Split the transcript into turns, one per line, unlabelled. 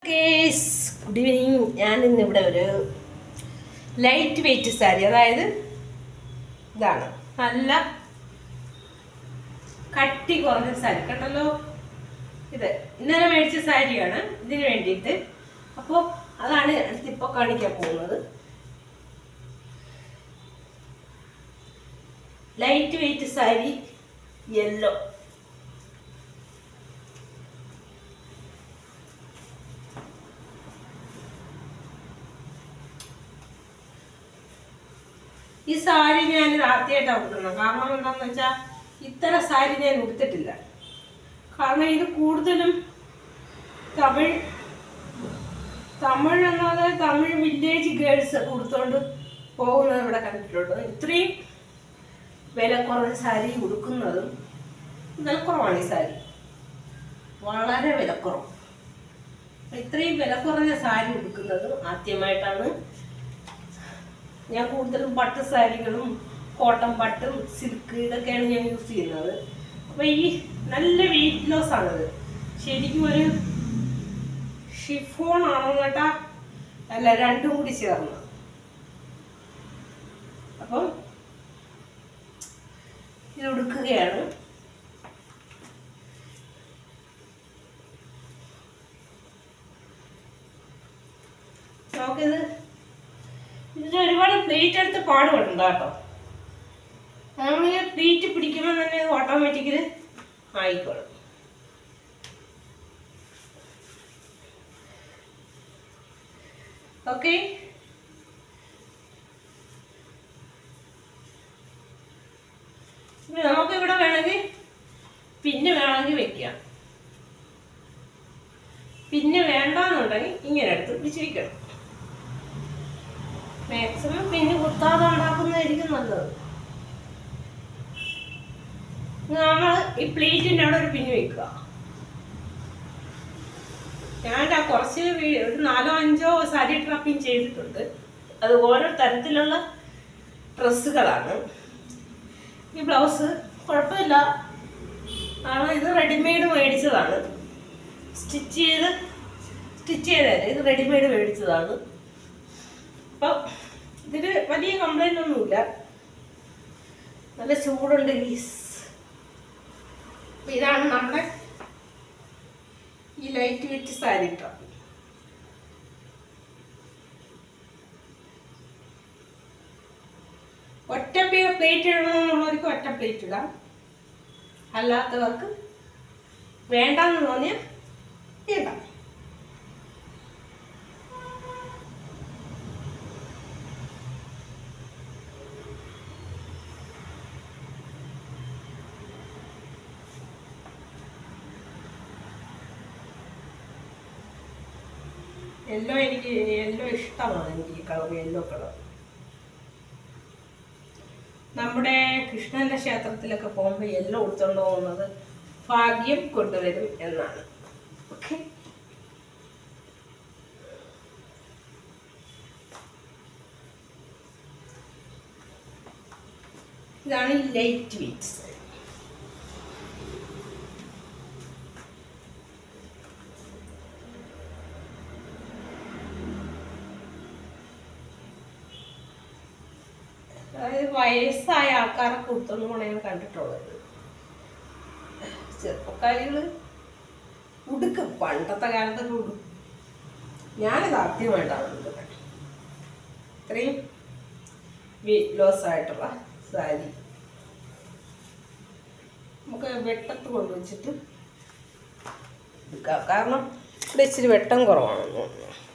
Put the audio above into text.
case good evening ഞാൻ ഇന്നിവിടെ ഒരു ലൈറ്റ് വെയിറ്റ് സാരി അതായത് ഇതാണ് നല്ല കട്ടി കുറഞ്ഞ സാരി കണ്ടല്ലോ ഇത് ഇന്നലെ മേടിച്ച സാരിയാണ് ഇതിന് വേണ്ടിയിട്ട് അപ്പോൾ അതാണ് അടുത്തിപ്പോൾ കാണിക്കാൻ പോകുന്നത് ലൈറ്റ് വെയിറ്റ് സാരി യെല്ലോ ഈ സാരി ഞാൻ ആദ്യമായിട്ടാണ് ഉടുക്കുന്നത് കാരണം എന്താണെന്ന് വെച്ചാൽ ഇത്തരം സാരി ഞാൻ ഉടുത്തിട്ടില്ല കാരണം ഇത് കൂടുതലും തമിഴ് തമിഴ് എന്നത് തമിഴ് വില്ലേജ് ഗേൾസ് ഉടുത്തോണ്ട് പോകുന്നത് ഇവിടെ കണ്ടിട്ടുണ്ട് ഇത്രയും വില കുറഞ്ഞ സാരി ഉടുക്കുന്നതും വിലക്കുറവാണ് ഈ സാരി വളരെ വിലക്കുറവ് ഇത്രയും വില കുറഞ്ഞ സാരി ഉടുക്കുന്നതും ആദ്യമായിട്ടാണ് ഞാൻ കൂടുതലും പട്ട് സാരികളും കോട്ടൺ പട്ടും സിൽക്ക് ഇതൊക്കെയാണ് ഞാൻ യൂസ് ചെയ്യുന്നത് അപ്പോൾ ഈ നല്ല വെയിറ്റ് ലോസ് ആണത് ശരിക്കും ഒരു ഷിഫോൺ ആണോ കേട്ടാ അല്ല രണ്ടും കൂടി ചേർന്ന് അപ്പം ഇത് ഉടുക്കുകയാണ് നമുക്കിത് ഇതിന് ഒരുപാട് പ്ലേറ്റ് എടുത്ത് പാടുപെട്ടുണ്ട് കേട്ടോ നമ്മൾ പ്ലേറ്റ് പിടിക്കുമ്പോൾ തന്നെ ഇത് ഓട്ടോമാറ്റിക്കലി ആയിക്കോളും ഓക്കെ നമുക്ക് ഇവിടെ വേണമെങ്കിൽ പിന്നെ വേണമെങ്കിൽ വെക്കാം പിന്നെ വേണ്ടാന്നുണ്ടെങ്കിൽ ഇങ്ങനെ എടുത്ത് പിടിച്ചിരിക്കണം മാക്സിമം പിന്നെ കുത്താതെ ഉണ്ടാക്കുന്നതായിരിക്കും നല്ലത് നമ്മൾ ഈ പ്ലേറ്റിൻ്റെ അവിടെ ഒരു പിന്ന് വെക്കുക ഞാൻ ആ കുറച്ച് വീ- ഒരു നാലോ അഞ്ചോ സാരി ട്രാപ്പിംഗ് ചെയ്തിട്ടുണ്ട് അത് ഓരോ തരത്തിലുള്ള ഡ്രസ്സുകളാണ് ഈ ബ്ലൗസ് കുഴപ്പമില്ല കാരണം ഇത് റെഡിമെയ്ഡ് മേടിച്ചതാണ് സ്റ്റിച്ച് ചെയ്ത് സ്റ്റിച്ച് ചെയ്തതല്ല ഇത് റെഡിമെയ്ഡ് മേടിച്ചതാണ് അപ്പം ഇതിന് വലിയ കംപ്ലൈൻ്റ് ഒന്നുമില്ല നല്ല ചൂടുണ്ട് ഗീസ് അപ്പം ഇതാണ് നമ്മുടെ ഈ ലൈറ്റ് വെയിറ്റ് സാരി കേട്ടോ ഒറ്റ പ്ലേറ്റ് ഇടണമെന്നുള്ളവർക്ക് ഒറ്റ പ്ലേറ്റ് ഇടാം അല്ലാത്തവർക്ക് വേണ്ടാന്ന് തോന്നിയാൽ ഇടാം യെല്ലോ എനിക്ക് യെല്ലോ ഇഷ്ടമാണ് എനിക്ക് ഈ കളർ യെല്ലോ കളർ നമ്മുടെ കൃഷ്ണന്റെ ക്ഷേത്രത്തിലൊക്കെ പോകുമ്പോൾ യെല്ലോ ഉടുത്തോണ്ട് പോകുന്നത് ഭാഗ്യം കൊണ്ടുവരും എന്നാണ് ഓക്കെ ഇതാണ് ഈ ലൈറ്റ് വെയിറ്റ്സ് അതായത് വയസ്സായ ആൾക്കാരൊക്കെ ഉടുത്തോണ്ടാണ് ഞാൻ കണ്ടിട്ടുള്ളത് ചെറുപ്പക്കാരികൾ ഉടുക്കും പണ്ടത്തെ കാലത്തൊക്കെ ഉടുക്കും ഞാനിത് ആദ്യമായിട്ടാണ് ഉടുക്കുന്നത് ഇത്രയും വെയിറ്റ് ലോസ് ആയിട്ടുള്ള സാരി നമുക്ക് വെട്ടത്ത് കൊണ്ടുവച്ചിട്ട് എടുക്കാം കാരണം ഇവിടെ ഇച്ചിരി വെട്ടം കുറവാണെന്ന് തോന്നുന്നു